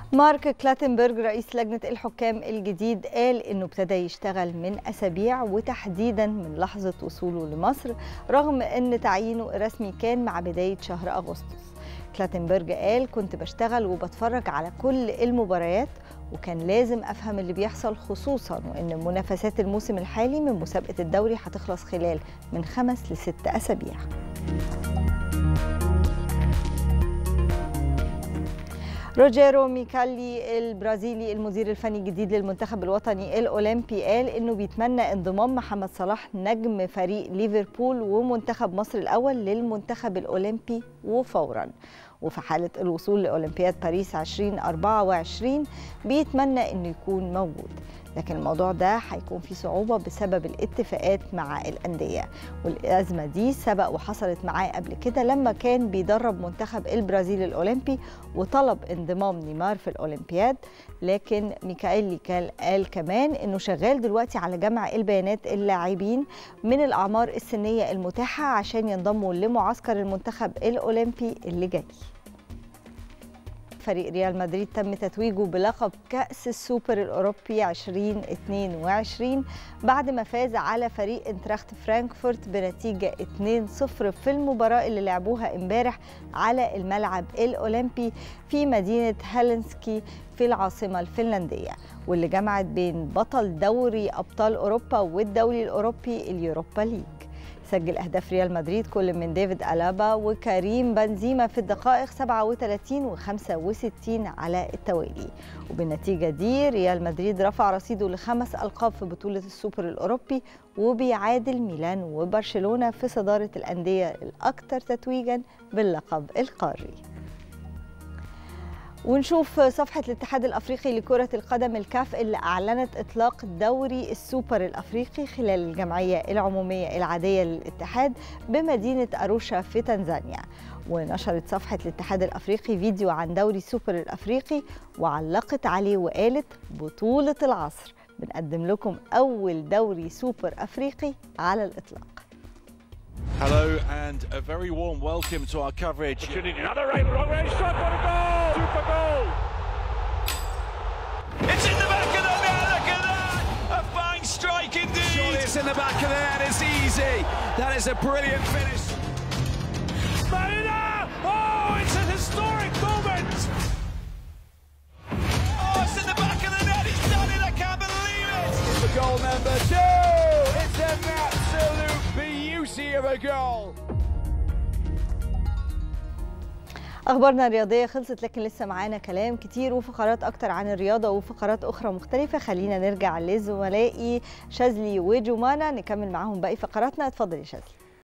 مارك كلاتنبرج رئيس لجنة الحكام الجديد قال إنه ابتدى يشتغل من أسابيع وتحديدا من لحظة وصوله لمصر رغم إن تعيينه الرسمي كان مع بداية شهر أغسطس كلاتنبرج قال كنت بشتغل وبتفرج على كل المباريات وكان لازم أفهم اللي بيحصل خصوصا وإن منافسات الموسم الحالي من مسابقة الدوري هتخلص خلال من خمس لست أسابيع روجيرو ميكالي البرازيلي المدير الفني الجديد للمنتخب الوطني الاولمبي قال انه بيتمنى انضمام محمد صلاح نجم فريق ليفربول ومنتخب مصر الاول للمنتخب الاولمبي وفورا وفي حالة الوصول لأولمبياد باريس 2024 بيتمنى أنه يكون موجود لكن الموضوع ده هيكون فيه صعوبة بسبب الاتفاقات مع الأندية والأزمة دي سبق وحصلت معاه قبل كده لما كان بيدرب منتخب البرازيل الأولمبي وطلب انضمام نيمار في الأولمبياد لكن ميكائيلي قال كمان أنه شغال دلوقتي على جمع البيانات اللاعبين من الأعمار السنية المتاحة عشان ينضموا لمعسكر المنتخب الأولمبي اللي جاي فريق ريال مدريد تم تتويجه بلقب كأس السوبر الأوروبي 2022 بعد ما فاز على فريق انتراخت فرانكفورت بنتيجة 2-0 في المباراة اللي لعبوها امبارح على الملعب الأولمبي في مدينة هيلنسكي في العاصمة الفنلندية واللي جمعت بين بطل دوري أبطال أوروبا والدوري الأوروبي اليوروبا ليج سجل أهداف ريال مدريد كل من ديفيد ألابا وكريم بنزيما في الدقائق 37 و 65 على التوالي وبالنتيجة دي ريال مدريد رفع رصيده لخمس ألقاب في بطولة السوبر الأوروبي وبيعادل ميلان وبرشلونة في صدارة الأندية الأكثر تتويجا باللقب القاري ونشوف صفحة الاتحاد الأفريقي لكرة القدم الكاف اللي أعلنت إطلاق دوري السوبر الأفريقي خلال الجمعية العمومية العادية للاتحاد بمدينة أروشا في تنزانيا ونشرت صفحة الاتحاد الأفريقي فيديو عن دوري السوبر الأفريقي وعلقت عليه وقالت بطولة العصر بنقدم لكم أول دوري سوبر أفريقي على الإطلاق Hello and a very warm welcome to our coverage. Another right, wrong way, shot, what a goal! Super goal! It's in the back of the net, look at that! A fine strike indeed! Surely it's in the back of the net, it's easy. That is a brilliant finish. Marina! Oh, it's a historic moment! Oh, it's in the back of the net, he's done it, I can't believe it! For goal number two, it's an absolute beauty of a goal. اخبارنا الرياضيه خلصت لكن لسه معانا كلام كتير وفقرات اكتر عن الرياضه وفقرات اخرى مختلفه خلينا نرجع لزملائي شاذلي وجمانه نكمل معاهم باقي فقراتنا اتفضل يا شاذلي